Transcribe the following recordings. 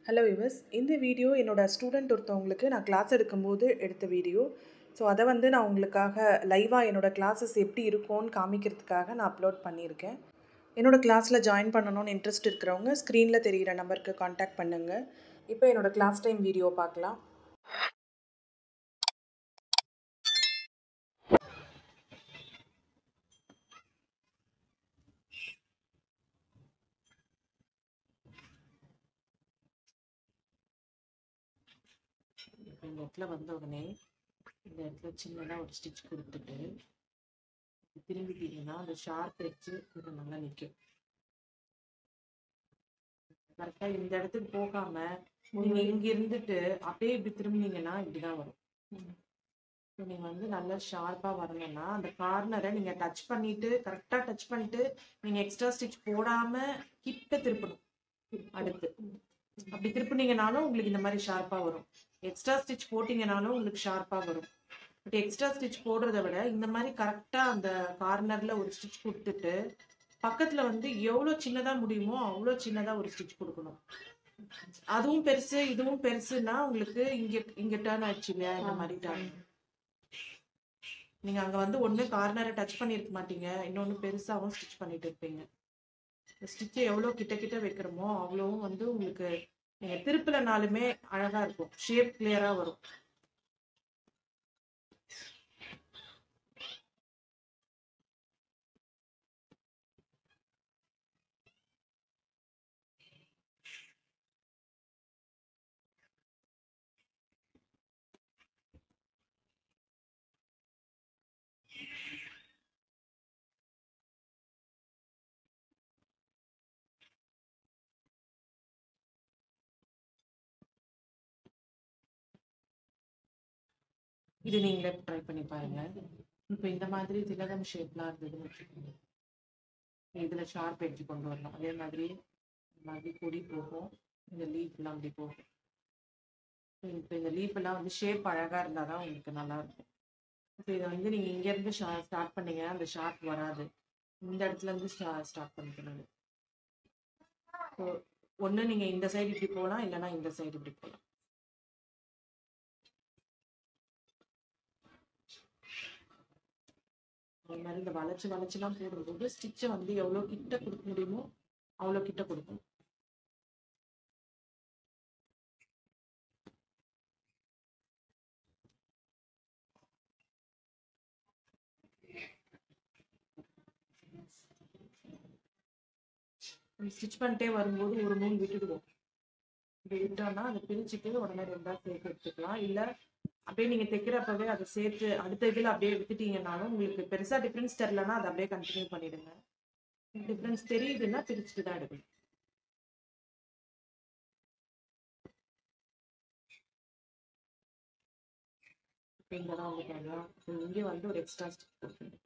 hello யுவஸ் இந்த video என்னோட student ஒருத்தவங்களுக்கு நான் கிளாஸ் எடுக்கும்போது எடுத்த வீடியோ ஸோ அதை வந்து நான் உங்களுக்காக லைவாக என்னோட கிளாஸஸ் எப்படி இருக்கும்னு காமிக்கிறதுக்காக நான் அப்லோட் பண்ணியிருக்கேன் என்னோட கிளாஸில் ஜாயின் பண்ணணும்னு இன்ட்ரெஸ்ட் இருக்கிறவங்க ஸ்க்ரீனில் தெரிகிற நம்பருக்கு காண்டாக்ட் பண்ணுங்கள் இப்போ என்னோட கிளாஸ் டைம் வீடியோ பார்க்கலாம் இப்போ இந்த இடத்துல வந்த உடனே இந்த இடத்துல சின்னதாக ஒரு ஸ்டிச் கொடுத்துட்டு திரும்பிட்டீங்கன்னா அந்த ஷார்ப் வச்சு இது நல்லா நிற்கும் கரெக்டாக இந்த இடத்துக்கு போகாம நீங்க இங்க இருந்துட்டு அப்படியே இப்படி திரும்பினீங்கன்னா இப்படிதான் வரும் ஸோ நீங்க வந்து நல்லா ஷார்ப்பா வரணும்னா அந்த கார்னரை நீங்க டச் பண்ணிட்டு கரெக்டா டச் பண்ணிட்டு நீங்க எக்ஸ்ட்ரா ஸ்டிச் போடாம கிட்ட திருப்பணும் அடுத்து அப்படி திருப்பினீங்கனாலும் உங்களுக்கு இந்த மாதிரி ஷார்ப்பா வரும் எக்ஸ்ட்ரா ஸ்டிச் போட்டீங்கனாலும் உங்களுக்கு ஷார்ப்பா வரும் பட் எக்ஸ்ட்ரா ஸ்டிச் போடுறத விட இந்த மாதிரி கரெக்டா அந்த கார்னர்ல ஒரு ஸ்டிச் கொடுத்துட்டு பக்கத்துல வந்து எவ்வளவு சின்னதா முடியுமோ அவ்வளோ சின்னதா ஒரு ஸ்டிச் கொடுக்கணும் அதுவும் பெருசு இதுவும் பெருசுன்னா உங்களுக்கு இங்க இங்க டேர்ன் ஆயிடுச்சு இல்லையா இந்த மாதிரி டேர்ன் நீங்க அங்க வந்து ஒண்ணு கார்னரை டச் பண்ணிருக்க மாட்டீங்க இன்னொன்னு பெருசாவும் ஸ்டிச் பண்ணிட்டு இருப்பீங்க ஸ்டிச்சை எவ்வளவு கிட்ட கிட்ட வைக்கிறோமோ அவ்வளவும் வந்து உங்களுக்கு நீங்க திருப்பலனாலுமே அழகா இருக்கும் ஷேப் கிளியரா வரும் இது நீங்களே ட்ரை பண்ணி பாருங்க இப்போ இந்த மாதிரி திலகம் ஷேப்லாம் இருந்ததுன்னு வச்சுக்கோங்க இதுல ஷார்ப் எட்ஜ் கொண்டு வரலாம் அதே மாதிரி இந்த மாதிரி கொடி போகும் இந்த லீஃப்லாம் அப்படி போகும் இப்போ இந்த லீஃப் எல்லாம் வந்து ஷேப் அழகா இருந்தாதான் உங்களுக்கு நல்லா இருக்கும் இப்போ இதை வந்து நீங்க இங்க இருந்து ஸ்டார்ட் பண்ணீங்கன்னா அந்த ஷார்ப் வராது இந்த இடத்துல இருந்து ஸ்டார்ட் பண்ணிக்கணும் ஸோ ஒண்ணு நீங்க இந்த சைடு இப்படி போகலாம் இல்லைன்னா இந்த சைடு இப்படி போகலாம் அது மாதிரி இந்த வளைச்சு வளைச்சுலாம் போடும்போது ஸ்டிச்சை வந்து எவ்வளோ கிட்ட கொடுக்க முடியுமோ அவ்வளோ கிட்ட கொடுக்கணும் ஸ்டிச் பண்ணிட்டே வரும்போது ஒரு நூல் விட்டுடுவோம் இப்படி விட்டோம்னா அதை பிரிச்சுட்டு உடனே ரெண்டா சேர்த்து எடுத்துக்கலாம் இல்லை அப்படியே நீங்க தைக்கிறப்பவே அதை சேர்த்து அடுத்த இதுல அப்படியே விட்டுட்டீங்கன்னாலும் உங்களுக்கு பெருசா டிஃபரன்ஸ் தெரியலன்னா அதை அப்படியே கண்டினியூ பண்ணிடுங்க டிஃபரன்ஸ் தெரியுதுன்னா பிரிச்சுட்டு தான் எடுக்கணும் இப்போ இங்கே தான் வந்து இங்கே வந்து ஒரு எக்ஸ்ட்ரா ஸ்டிச் கொடுக்கணும்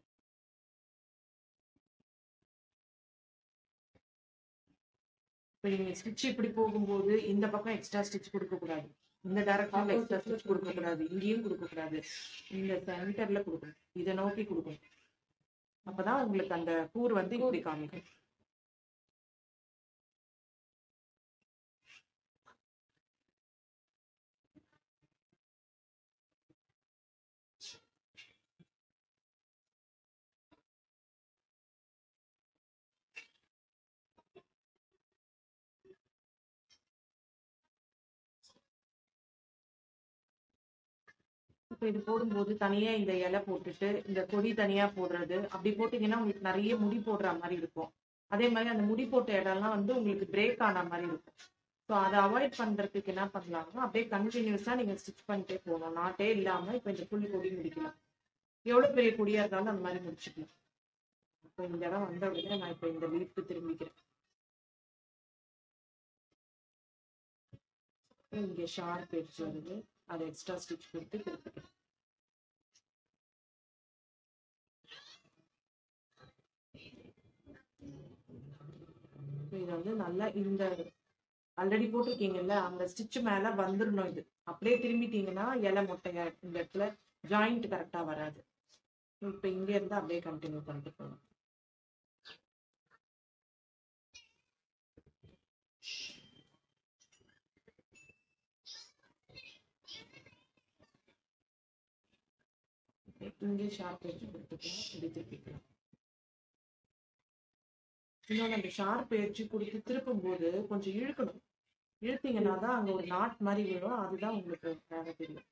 இப்போ நீங்கள் ஸ்டிச் இப்படி போகும்போது இந்த பக்கம் எக்ஸ்ட்ரா ஸ்டிச் கொடுக்கக்கூடாது இந்த டைரக்ஷன்ல எக்ஸ்ட்ரா ஸ்டிச் கொடுக்க கூடாது இங்கேயும் கொடுக்க கூடாது இந்த சென்டர்ல கொடுக்கணும் இதை நோக்கி கொடுக்கணும் அப்பதான் உங்களுக்கு அந்த கூர் வந்து இப்படி காமிக்கும் இப்போ இது போடும்போது தனியா இந்த இலை போட்டுட்டு இந்த கொடி தனியா போடுறது அப்படி போட்டீங்கன்னா உங்களுக்கு நிறைய முடி போடுற மாதிரி இருக்கும் அதே மாதிரி அந்த முடி போட்ட இடம்லாம் வந்து உங்களுக்கு பிரேக் ஆன மாதிரி இருக்கும் ஸோ அதை அவாய்ட் பண்றதுக்கு என்ன பண்ணலாம்னா அப்படியே கண்டினியூஸா நீங்க ஸ்டிச் பண்ணிட்டே போகணும் நாட்டே இல்லாம இப்போ இந்த புல் கொடி முடிக்கலாம் எவ்வளவு பெரிய கொடியா இருந்தாலும் அந்த மாதிரி முடிச்சுக்கலாம் இப்போ இந்த இடம் வந்த உடனே நான் இப்போ இந்த லீஃப்க்கு திரும்பிக்கிறேன் இங்க ஷார்ப் எட்ஜ் வருது அதை எக்ஸ்ட்ரா ஸ்டிச் கொடுத்து திருப்பிக்கிறேன் இது வந்து நல்லா இந்த ஆல்ரெடி போட்டிருக்கீங்கல்ல அந்த ஸ்டிச் மேல வந்துடணும் இது அப்படியே திரும்பிட்டீங்கன்னா இலை மொட்டையா இந்த இடத்துல ஜாயிண்ட் கரெக்டா வராது இப்ப இங்க இருந்து அப்படியே கண்டினியூ பண்ணிட்டு போகணும் இங்கே ஷார்ப் எட்ஜ் கொடுத்துக்கலாம் இப்படி திருப்பிக்கலாம் இன்னொன்று அந்த ஷார்ப் எட்ஜ் கொடுத்து திருப்பும் போது கொஞ்சம் இழுக்கணும் இழுத்தீங்கன்னா தான் அங்க ஒரு நாட் மாதிரி விழும் அதுதான் உங்களுக்கு வேலை தெரியும்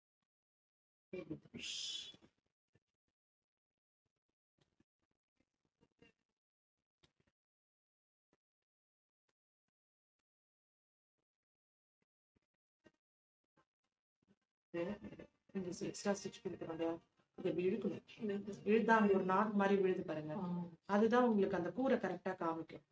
இந்த எக்ஸ்ட்ரா ஸ்டிச் கொடுக்குறோம் இதை இப்படி இழுக்கணும் இழுத்தா அங்க ஒரு நாட் மாதிரி விழுது பாருங்க அதுதான் உங்களுக்கு அந்த கூரை கரெக்டா காமிக்கும்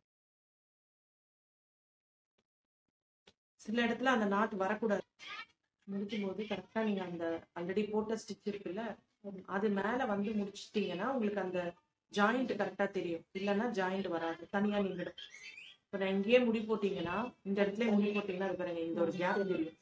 சில இடத்துல அந்த நாட் வரக்கூடாது முடிக்கும் போது கரெக்டா நீங்க அந்த ஆல்ரெடி போட்ட ஸ்டிச் இருக்குல்ல அது மேல வந்து முடிச்சிட்டீங்கன்னா உங்களுக்கு அந்த ஜாயிண்ட் கரெக்டா தெரியும் இல்லைன்னா ஜாயிண்ட் வராது தனியா நின்றுடும் இப்போ நான் இங்கேயே முடி போட்டீங்கன்னா இந்த இடத்துல முடி போட்டீங்கன்னா அது பாருங்க இந்த ஒரு கேப் தெரியும்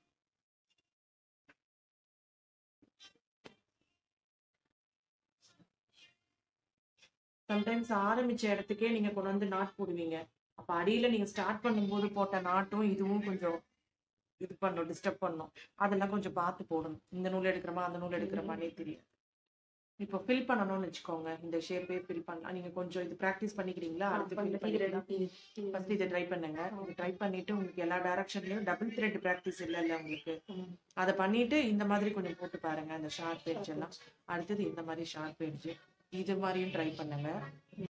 சம்டைம்ஸ் ஆரம்பிச்ச இடத்துக்கே நீங்க கொண்டு வந்து நாட் போடுவீங்க அப்ப அடியில நீங்க ஸ்டார்ட் பண்ணும்போது போட்ட நாட்டும் இதுவும் கொஞ்சம் இது பண்ணும் டிஸ்டர்ப் பண்ணும் அதெல்லாம் கொஞ்சம் பார்த்து போடணும் இந்த நூல் எடுக்கிறோமா அந்த நூல் எடுக்கிறோமானே தெரியும் இப்போ ஃபில் பண்ணணும்னு வச்சுக்கோங்க இந்த ஷேப்பே ஃபில் பண்ணலாம் நீங்க கொஞ்சம் இது ப்ராக்டிஸ் பண்ணிக்கிறீங்களா அடுத்து ஃபில் பண்ணிக்கலாம் ஃபர்ஸ்ட் இதை ட்ரை பண்ணுங்க இது ட்ரை பண்ணிட்டு உங்களுக்கு எல்லா டைரக்ஷன்லயும் டபுள் த்ரெட் ப்ராக்டிஸ் இல்லைல்ல உங்களுக்கு அதை பண்ணிட்டு இந்த மாதிரி கொஞ்சம் போட்டு பாருங்க அந்த ஷார்ப் எட்ஜ் எல்லாம் அடுத்தது இந்த மாதிரி ஷார்ப் எட்ஜ் இது மாதிரியும் ட்ரை பண்ணுங்க